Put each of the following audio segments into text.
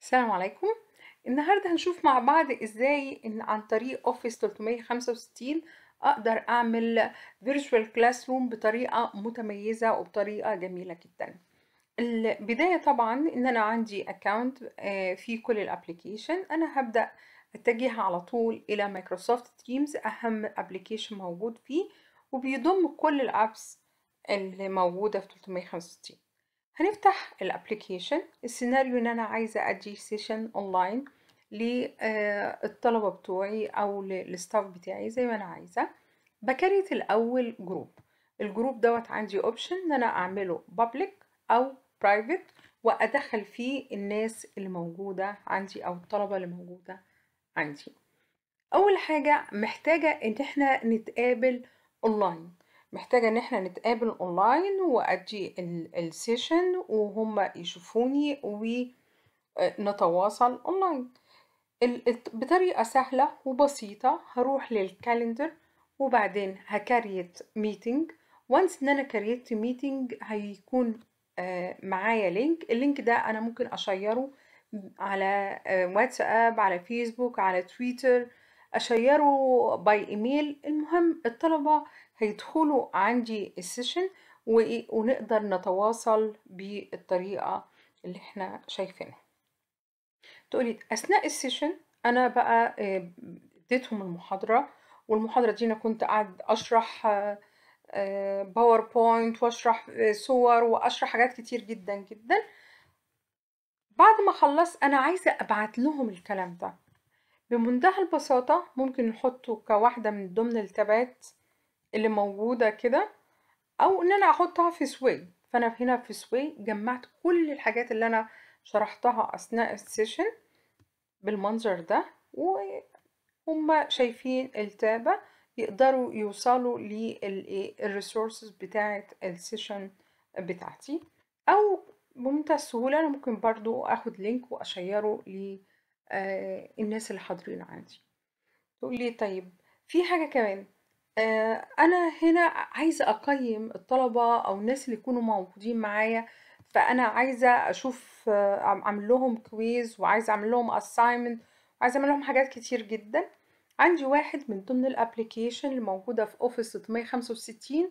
السلام عليكم النهاردة هنشوف مع بعض ازاي ان عن طريق اوفيس 365 اقدر اعمل فيرتشوال كلاس روم بطريقة متميزة وبطريقة جميلة جدا البداية طبعا ان انا عندي اكونت في كل الابليكيشن انا هبدأ اتجه على طول الى مايكروسوفت تيمز اهم ابليكيشن موجود فيه وبيضم كل الابس اللي موجودة في 365 هنفتح الابليكيشن السيناريو ان انا عايزه ادي سيشن اونلاين للطلبه بتوعي او للستاف بتاعي زي ما انا عايزه بكريت الاول جروب الجروب دوت عندي اوبشن ان انا اعمله بابليك او برايفت وادخل فيه الناس اللي موجوده عندي او الطلبه اللي موجوده عندي اول حاجه محتاجه ان احنا نتقابل اونلاين محتاجة ان احنا نتقابل اونلاين وادي السيشن وهم يشوفوني ونتواصل اونلاين بطريقة سهلة وبسيطة هروح للكالندر وبعدين هكريت ميتنج وانس ان انا كريت ميتنج هيكون معايا لينك اللينك ده انا ممكن اشيره على واتساب على فيسبوك على تويتر اشيره باي ايميل المهم الطلبه هيدخلوا عندي السيشن ونقدر نتواصل بالطريقة اللي احنا شايفينها تقولي أثناء السيشن أنا بقى اديتهم المحاضرة والمحاضرة دي أنا كنت قاعد أشرح باوربوينت وأشرح صور وأشرح حاجات كتير جدا جدا بعد ما خلصت أنا عايزة أبعت لهم الكلام ده بمنتهى البساطة ممكن نحطه كواحدة من ضمن التابات اللي موجودة كده أو إن أنا أحطها في سوي فأنا هنا في سوي جمعت كل الحاجات اللي أنا شرحتها أثناء السيشن بالمنظر ده وهم شايفين التابة يقدروا يوصلوا للريسورسز بتاعة السيشن بتاعتي أو بمنتهى السهولة أنا ممكن برضو أخد لينك وأشيره للناس اللي حاضرين عندي تقول لي طيب في حاجة كمان أنا هنا عايزة أقيم الطلبة أو الناس اللي يكونوا موجودين معايا فأنا عايزة أشوف أعمل لهم كويز وعايزة أعمل لهم assignment وعايزة أعمل لهم حاجات كتير جدا عندي واحد من ضمن الابليكيشن اللي موجودة في اوفيس 365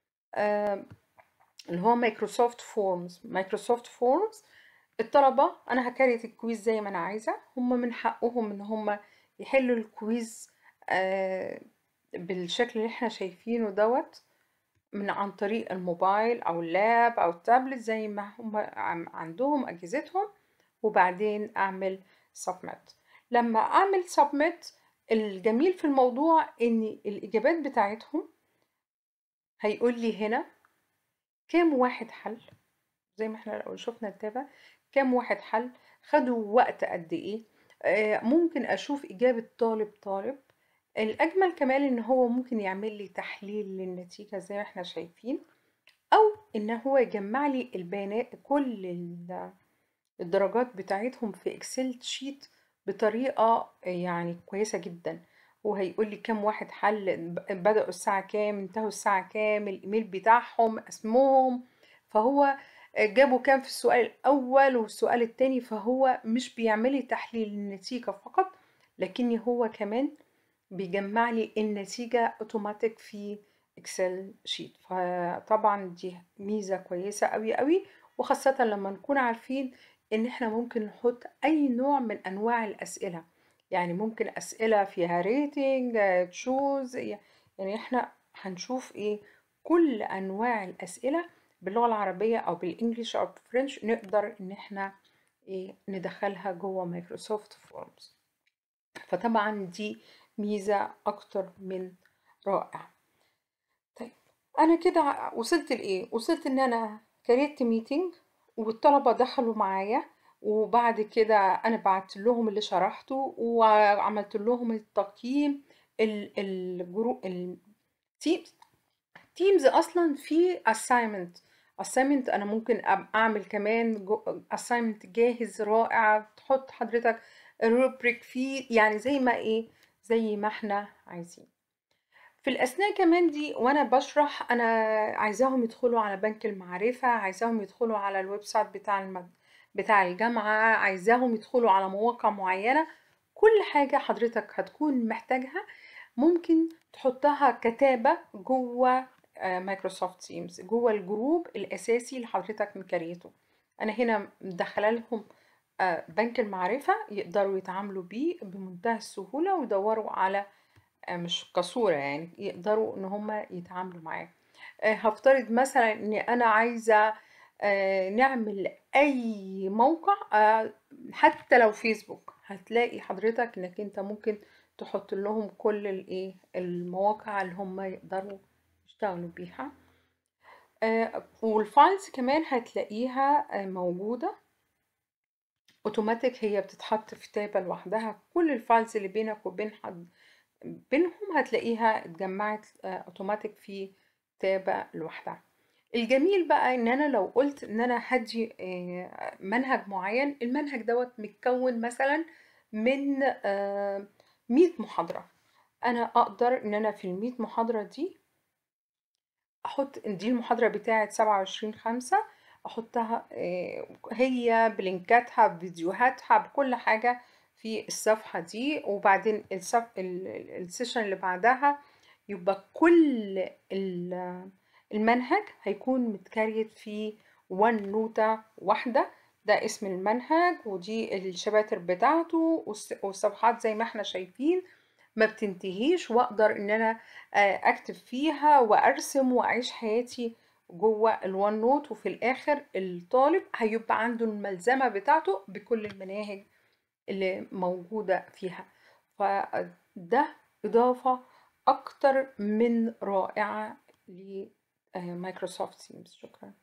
اللي هو مايكروسوفت فورمز مايكروسوفت فورمز الطلبة أنا هكريت الكويز زي ما أنا عايزة هم من حقهم إن هم يحلوا الكويز بالشكل اللي احنا شايفينه دوت من عن طريق الموبايل او اللاب او التابلت زي ما هم عندهم اجهزتهم وبعدين اعمل سبميت لما اعمل سبميت الجميل في الموضوع ان الاجابات بتاعتهم هيقول لي هنا كام واحد حل زي ما احنا لو شفنا التابة كام واحد حل خدوا وقت قد ايه ممكن اشوف اجابة طالب طالب الأجمل كمان إن هو ممكن يعمل لي تحليل للنتيجة زي ما احنا شايفين أو إن هو يجمع لي البيانات كل الدرجات بتاعتهم في إكسل شيت بطريقة يعني كويسة جدا وهيقول لي كام واحد حل بدأوا الساعة كام انتهوا الساعة كام الإيميل بتاعهم اسمهم فهو جابوا كام في السؤال الأول والسؤال التاني فهو مش بيعمل لي تحليل للنتيجة فقط لكني هو كمان بيجمع لي النتيجة اوتوماتيك في اكسل شيت فطبعا دي ميزة كويسة قوي قوي وخاصة لما نكون عارفين ان احنا ممكن نحط اي نوع من انواع الاسئلة يعني ممكن اسئلة فيها ريتنج تشوز يعني احنا هنشوف ايه كل انواع الاسئلة باللغة العربية او بالانجليش او بالفرنش نقدر ان احنا ايه ندخلها جوه مايكروسوفت فورمز فطبعا دي ميزة أكتر من رائع طيب أنا كده وصلت لإيه؟ وصلت إن أنا كريت ميتنج والطلبة دخلوا معايا وبعد كده أنا بعت لهم اللي شرحته وعملت لهم التقييم الجروب التيمز تيمز أصلا في assignment assignment أنا ممكن أعمل كمان assignment جاهز رائع تحط حضرتك الروبريك فيه يعني زي ما إيه زي ما احنا عايزين في الأثناء كمان دي وأنا بشرح أنا عايزاهم يدخلوا على بنك المعرفة عايزاهم يدخلوا على الويب سايت بتاع المد... بتاع الجامعة عايزاهم يدخلوا على مواقع معينة كل حاجة حضرتك هتكون محتاجها ممكن تحطها كتابة جوه مايكروسوفت تيمز جوه الجروب الأساسي اللي حضرتك مكريته أنا هنا مدخلة لهم آه، بنك المعرفة يقدروا يتعاملوا بيه بمنتهى السهولة ويدوروا على آه، مش كصورة يعني يقدروا إن هم يتعاملوا معاه آه، هفترض مثلا إن أنا عايزة آه، نعمل أي موقع آه، حتى لو فيسبوك هتلاقي حضرتك إنك أنت ممكن تحط لهم كل الإيه المواقع اللي هم يقدروا يشتغلوا بيها آه، والفايلز كمان هتلاقيها آه، موجودة اوتوماتيك هي بتتحط في تابة لوحدها كل الفايلز اللي بينك وبين حد بينهم هتلاقيها اتجمعت آه، اوتوماتيك في تابة لوحدها الجميل بقى ان انا لو قلت ان انا هدي آه، منهج معين المنهج دوت متكون مثلا من آه، 100 محاضرة انا اقدر ان انا في المية محاضرة دي احط دي المحاضرة بتاعت سبعة وعشرين خمسة احطها آه، هي بلينكاتها بفيديوهاتها بكل حاجة في الصفحة دي وبعدين الصف... ال- ال- السيشن اللي بعدها يبقى كل ال- المنهج هيكون متكريت في وان نوتة واحدة ده اسم المنهج ودي الشباتر بتاعته والس- والصفحات زي ما احنا شايفين ما بتنتهيش واقدر ان انا آه، اكتب فيها وارسم واعيش حياتي جوه الوان نوت وفي الاخر الطالب هيبقى عنده الملزمة بتاعته بكل المناهج اللي موجودة فيها فده إضافة أكتر من رائعة لمايكروسوفت تيمز شكرا